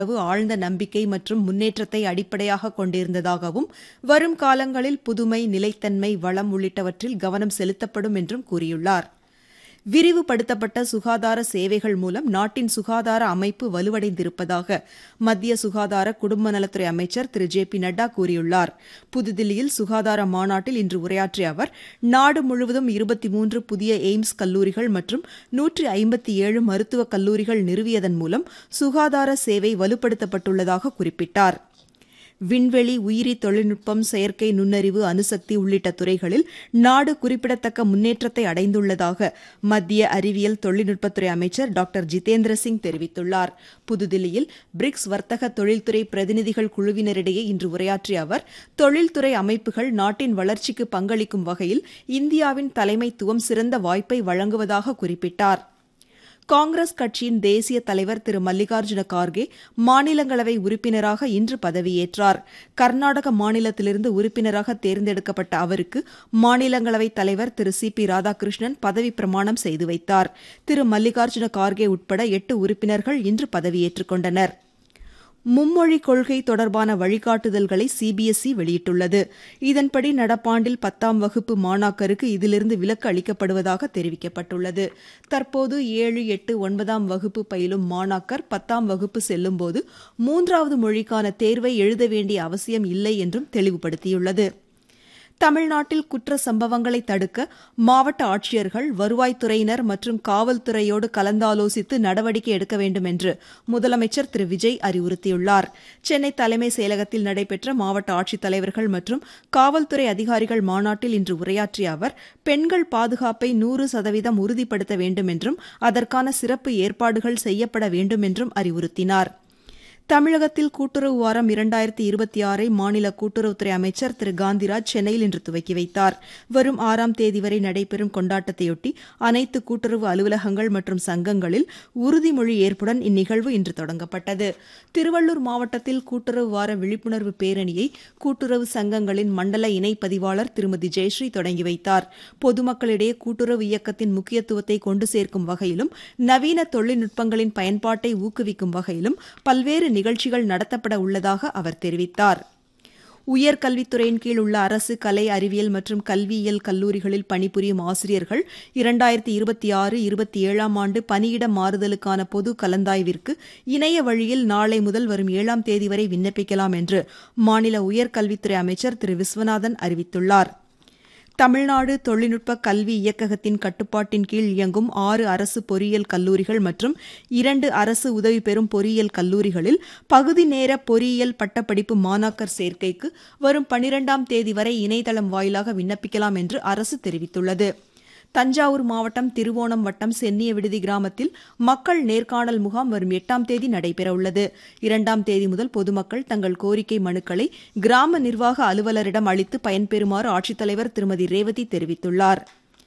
ஆழ்ந்த நம்பிக்கை மற்றும் முன்னேற்றத்தை அடிப்படையாக கொண்டிருந்ததாகவும் வரும் காலங்களில் புதுமை நிலைத்தன்மை வளம் உள்ளிட்டவற்றில் கவனம் செலுத்தப்படும் என்றும் கூறியுள்ளார் விரிவுபடுத்தப்பட்ட சுகாதார சேவைகள் மூலம் நாட்டின் சுகாதார அமைப்பு வலுவடைந்திருப்பதாக மத்திய சுகாதார குடும்ப நலத்துறை அமைச்சர் திரு ஜே பி நட்டா கூறியுள்ளார் புதுதில்லியில் சுகாதார மாநாட்டில் இன்று உரையாற்றிய அவர் நாடு முழுவதும் இருபத்தி மூன்று புதிய எய்ம்ஸ் கல்லூரிகள் மற்றும் நூற்றி ஐம்பத்தி ஏழு மருத்துவக் கல்லூரிகள் நிறுவியதன் மூலம் சுகாதார சேவை வலுப்படுத்தப்பட்டுள்ளதாக குறிப்பிட்டார் விண்வெளி உயிரி தொழில்நுட்பம் செயற்கை நுண்ணறிவு அணுசக்தி உள்ளிட்ட துறைகளில் நாடு குறிப்பிடத்தக்க முன்னேற்றத்தை அடைந்துள்ளதாக மத்திய அறிவியல் தொழில்நுட்பத்துறை அமைச்சர் டாக்டர் ஜிதேந்திர சிங் தெரிவித்துள்ளார் புதுதில்லியில் பிரிக்ஸ் வர்த்தக தொழில்துறை பிரதிநிதிகள் குழுவினரிடையே இன்று உரையாற்றிய அவர் தொழில்துறை அமைப்புகள் நாட்டின் வளர்ச்சிக்கு பங்களிக்கும் வகையில் இந்தியாவின் தலைமைத்துவம் சிறந்த வாய்ப்பை வழங்குவதாக குறிப்பிட்டார் காங்கிரஸ் கட்சியின் தேசிய தலைவர் திரு மல்லிகார்ஜுன கார்கே மாநிலங்களவை உறுப்பினராக இன்று பதவியேற்றார் கர்நாடக மாநிலத்திலிருந்து உறுப்பினராக தேர்ந்தெடுக்கப்பட்ட அவருக்கு மாநிலங்களவைத் தலைவர் திரு சி பி ராதாகிருஷ்ணன் பதவி பிரமாணம் செய்து வைத்தார் திரு மல்லிகார்ஜுன கார்கே உட்பட எட்டு உறுப்பினர்கள் இன்று பதவியேற்றுக் கொண்டனர் மும்மொழி கொள்கை தொடர்பான வழிகாட்டுதல்களை சிபிஎஸ்இ வெளியிட்டுள்ளது இதன்படி நடப்பாண்டில் பத்தாம் வகுப்பு மாணாக்கருக்கு இதிலிருந்து விலக்கு அளிக்கப்படுவதாக தெரிவிக்கப்பட்டுள்ளது தற்போது ஏழு எட்டு ஒன்பதாம் வகுப்பு பயிலும் மாணாக்கர் பத்தாம் வகுப்பு செல்லும்போது மூன்றாவது மொழிக்கான தேர்வை எழுத வேண்டிய அவசியம் இல்லை என்றும் தெளிவுபடுத்தியுள்ளது தமிழ்நாட்டில் குற்ற சம்பவங்களை தடுக்க மாவட்ட ஆட்சியர்கள் வருவாய்த்துறையினர் மற்றும் காவல்துறையோடு கலந்தாலோசித்து நடவடிக்கை எடுக்க வேண்டும் என்று முதலமைச்சர் திரு விஜய் அறிவுறுத்தியுள்ளார் சென்னை தலைமைச் செயலகத்தில் நடைபெற்ற மாவட்ட ஆட்சித்தலைவர்கள் மற்றும் காவல்துறை அதிகாரிகள் மாநாட்டில் இன்று உரையாற்றிய அவர் பெண்கள் பாதுகாப்பை நூறு சதவீதம் உறுதிப்படுத்த வேண்டும் என்றும் அதற்கான சிறப்பு ஏற்பாடுகள் செய்யப்பட வேண்டும் என்றும் அறிவுறுத்தினார் தமிழகத்தில் கூட்டுறவு வாரம் இரண்டாயிரத்தி இருபத்தி ஆறை மாநில கூட்டுறவுத்துறை அமைச்சர் திரு காந்திராஜ் சென்னையில் இன்று துவக்கி வைத்தார் வரும் ஆறாம் தேதி வரை நடைபெறும் கொண்டாட்டத்தையொட்டி அனைத்து கூட்டுறவு அலுவலகங்கள் மற்றும் சங்கங்களில் உறுதிமொழி ஏற்புடன் இந்நிகழ்வு இன்று தொடங்கப்பட்டது திருவள்ளூர் மாவட்டத்தில் கூட்டுறவு வார விழிப்புணர்வு பேரணியை கூட்டுறவு சங்கங்களின் மண்டல இணை பதிவாளர் திருமதி ஜெயஸ்ரீ தொடங்கி வைத்தார் பொதுமக்களிடையே கூட்டுறவு இயக்கத்தின் முக்கியத்துவத்தை கொண்டு சேர்க்கும் வகையிலும் நவீன தொழில்நுட்பங்களின் பயன்பாட்டை ஊக்குவிக்கும் வகையிலும் பல்வேறு நிகழ்ச்சிகள் நடத்தப்பட உள்ளதாக அவர் தெரிவித்தார் உயர்கல்வித்துறையின் கீழ் உள்ள அரசு கலை அறிவியல் மற்றும் கல்வியியல் கல்லூரிகளில் பணிபுரியும் ஆசிரியர்கள் இரண்டாயிரத்தி இருபத்தி ஆறு இருபத்தி ஏழாம் ஆண்டு பணியிட மாறுதலுக்கான பொது கலந்தாய்விற்கு இணைய வழியில் நாளை முதல் வரும் ஏழாம் தேதி வரை விண்ணப்பிக்கலாம் என்று மாநில உயர்கல்வித்துறை அமைச்சர் திரு விஸ்வநாதன் அறிவித்துள்ளார் தமிழ்நாடு தொழில்நுட்ப கல்வி இயக்ககத்தின் கட்டுப்பாட்டின் கீழ் இயங்கும் ஆறு அரசு பொறியியல் கல்லூரிகள் மற்றும் இரண்டு அரசு உதவி பெறும் பொறியியல் கல்லூரிகளில் பகுதி நேர பொறியியல் பட்டப்படிப்பு மாணாக்கர் சேர்க்கைக்கு வரும் பனிரெண்டாம் தேதி வரை இணையதளம் வாயிலாக விண்ணப்பிக்கலாம் என்று அரசு தெரிவித்துள்ளது தஞ்சாவூர் மாவட்டம் திருவோணம் வட்டம் சென்னிய விடுதி கிராமத்தில் மக்கள் நேர்காணல் முகாம் வரும் எட்டாம் தேதி நடைபெறவுள்ளது இரண்டாம் தேதி முதல் பொதுமக்கள் தங்கள் கோரிக்கை மனுக்களை கிராம நிர்வாக அலுவலரிடம் அளித்து பயன்பெறுமாறு ஆட்சித்தலைவர் திருமதி ரேவதி தெரிவித்துள்ளார்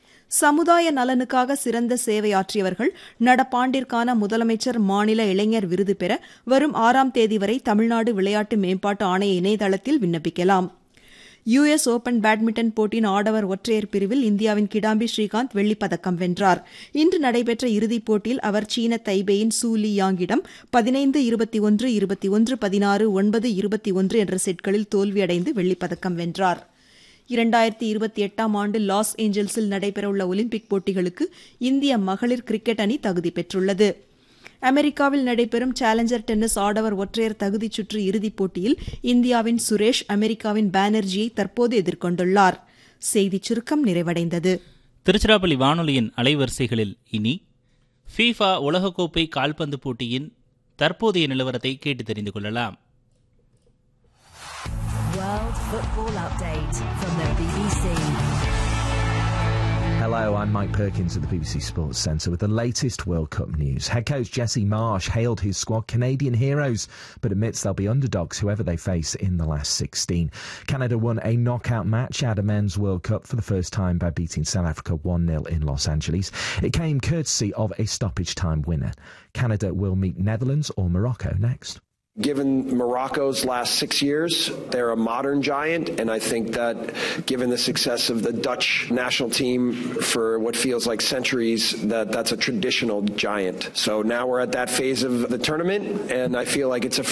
சமுதாய நலனுக்காக சிறந்த சேவையாற்றியவர்கள் நடப்பாண்டிற்கான முதலமைச்சர் மாநில இளைஞர் விருது பெற வரும் ஆறாம் தேதி வரை தமிழ்நாடு விளையாட்டு மேம்பாட்டு ஆணைய இணையதளத்தில் விண்ணப்பிக்கலாம் யுஎஸ் ஓபன் பேட்மிண்டன் போட்டியின் ஆடவர் ஒற்றையர் பிரிவில் இந்தியாவின் கிடாம்பி ஸ்ரீகாந்த் வெள்ளிப் பதக்கம் வென்றார் இன்று நடைபெற்ற இறுதிப் போட்டியில் அவர் சீன தைபேயின் சூ லி யாங்கிடம் பதினைந்து இருபத்தி ஒன்று இருபத்தி ஒன்று பதினாறு ஒன்பது இருபத்தி ஒன்று என்ற செட்களில் தோல்வியடைந்து வெள்ளிப் பதக்கம் வென்றார் இரண்டாயிரத்தி இருபத்தி எட்டாம் ஆண்டு லாஸ் ஏஞ்சல்ஸில் நடைபெறவுள்ள ஒலிம்பிக் போட்டிகளுக்கு இந்திய மகளிர் கிரிக்கெட் அணி தகுதி பெற்றுள்ளது அமெரிக்காவில் நடைபெறும் சேலஞ்சர் டென்னிஸ் ஆடவர் ஒற்றையர் தகுதிச் சுற்று இறுதிப் போட்டியில் இந்தியாவின் சுரேஷ் அமெரிக்காவின் பானர்ஜியை தற்போது எதிர்கொண்டுள்ளார் செய்திச் சுருக்கம் நிறைவடைந்தது திருச்சிராப்பள்ளி வானொலியின் அலைவரிசைகளில் இனி ஃபீஃபா உலகக்கோப்பை கால்பந்து போட்டியின் தற்போதைய நிலவரத்தை கேட்டு தெரிந்து கொள்ளலாம் World Football Update from the BBC. Hello, I'm Mike Perkins of the BBC Sports Centre with the latest World Cup news. Head coach Jesse Marsh hailed his squad Canadian heroes, but admits they'll be underdogs whoever they face in the last 16. Canada won a knockout match at a men's World Cup for the first time by beating South Africa 1 0 in Los Angeles. It came courtesy of a stoppage time winner. Canada will meet Netherlands or Morocco next. Given Morocco's last six years, they're a modern giant, and I think that given the success of the Dutch national team for what feels like centuries, that that's a traditional giant. So now we're at that phase of the tournament, and I feel like it's a